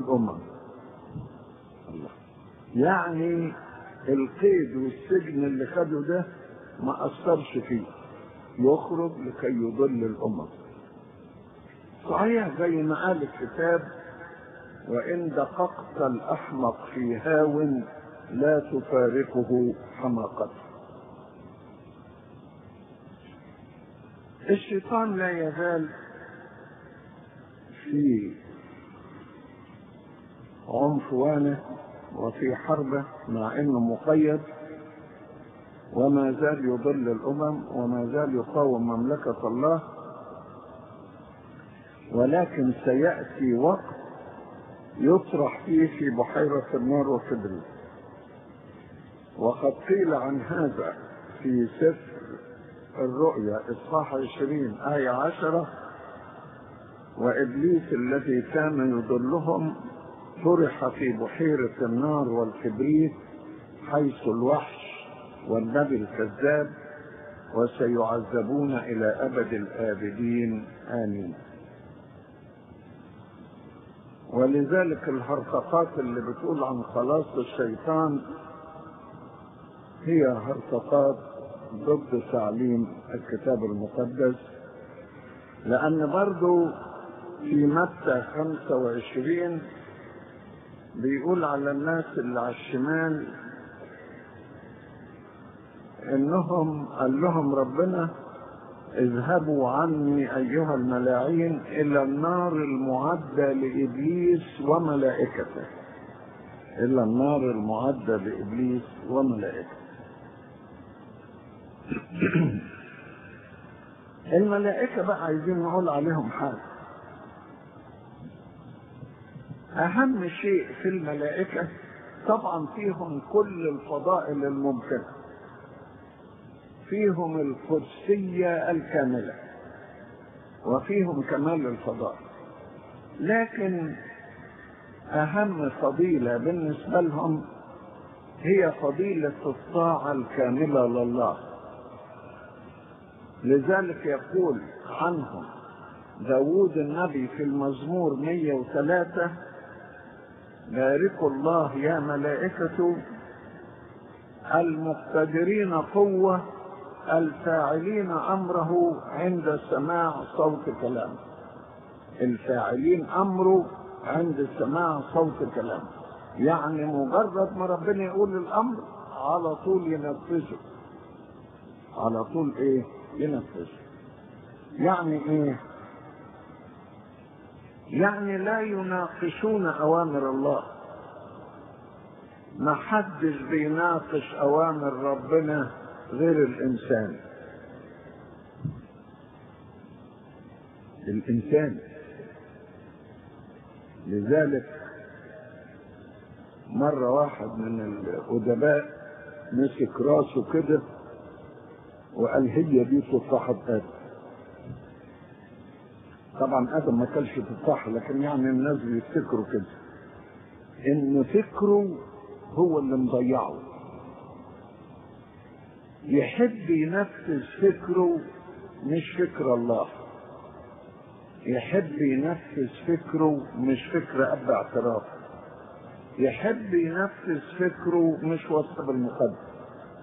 للأمم الله يعني القيد والسجن اللي خده ده ما أثرش فيه يخرج لكي يضل الأمم صحيح زي ما قال الكتاب وإن دققت الأحمق في هاو لا تفارقه حماقته الشيطان لا يزال في عنفوانه وفي حربه مع انه مقيد وما زال يضل الامم وما زال يقاوم مملكه الله ولكن سياتي وقت يطرح فيه في بحيره النار وكبريت وقد قيل عن هذا في سفر الرؤيا إصحاح عشرين آية عشرة وإبليس الذي كان يضلهم طرح في بحيرة النار والكبريت حيث الوحش والنبي الكذاب وسيعذبون إلى أبد الآبدين آمين ولذلك الهرطقات اللي بتقول عن خلاص الشيطان هي هرطقات ضد تعليم الكتاب المقدس لأن برضو في متى 25 بيقول على الناس اللي على الشمال انهم قال لهم ربنا اذهبوا عني ايها الملاعين الى النار المعدة لابليس وملائكته الى النار المعدة لابليس وملائكته الملائكة بقى عايزين نقول عليهم حاجة أهم شيء في الملائكة طبعا فيهم كل الفضائل الممكنة فيهم القدسية الكاملة وفيهم كمال الفضائل لكن أهم فضيلة بالنسبة لهم هي فضيلة الطاعة الكاملة لله لذلك يقول عنهم داود النبي في المزمور 103 باركوا الله يا ملائكة المقتدرين قوة الفاعلين أمره عند سماع صوت كلامه الفاعلين أمره عند سماع صوت كلامه يعني مجرد ما ربنا يقول الأمر على طول ينفذه على طول ايه ينفذ يعني ايه يعني لا يناقشون اوامر الله ما حدش بيناقش اوامر ربنا غير الانسان الانسان لذلك مرة واحد من الأدباء مسك راسه كده وقال هي دي تفاحة آدم طبعا آدم ما كانش تفاح لكن يعني الناس بيفتكروا كده إن فكره هو اللي مضيعه يحب ينفذ فكره مش فكر الله يحب ينفذ فكره مش فكر أب اعتراف يحب ينفذ فكره مش وصف بالمقدس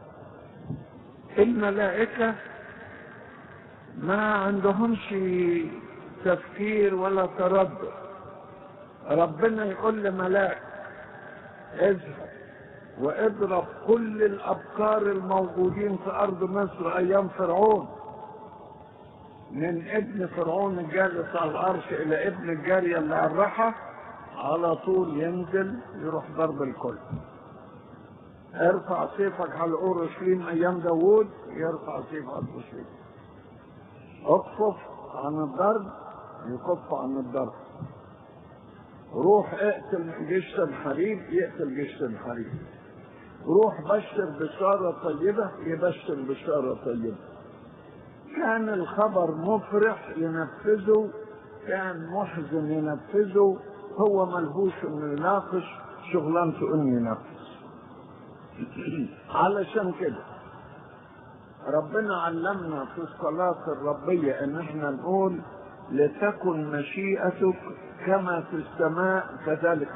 الملائكة ما عندهمش تفكير ولا تردد ربنا يقول لملاك اذهب واضرب كل الابكار الموجودين في ارض مصر ايام فرعون من ابن فرعون الجالس على العرش الى ابن الجارية اللي على الرحى على طول ينزل يروح ضرب الكل ارفع سيفك على اورشليم ايام داوود يرفع سيف على اورشليم اكفف عن الضرب يكف عن الضرب روح اقتل جيش سنحريب يقتل جيش سنحريب روح بشر بشارة طيبة يبشر بشارة طيبة كان الخبر مفرح ينفذه كان محزن ينفذه هو ملهوش انه يناقش شغلانته انه ينفذ علشان كده ربنا علمنا في الصلاة الربية ان احنا نقول لتكن مشيئتك كما في السماء كذلك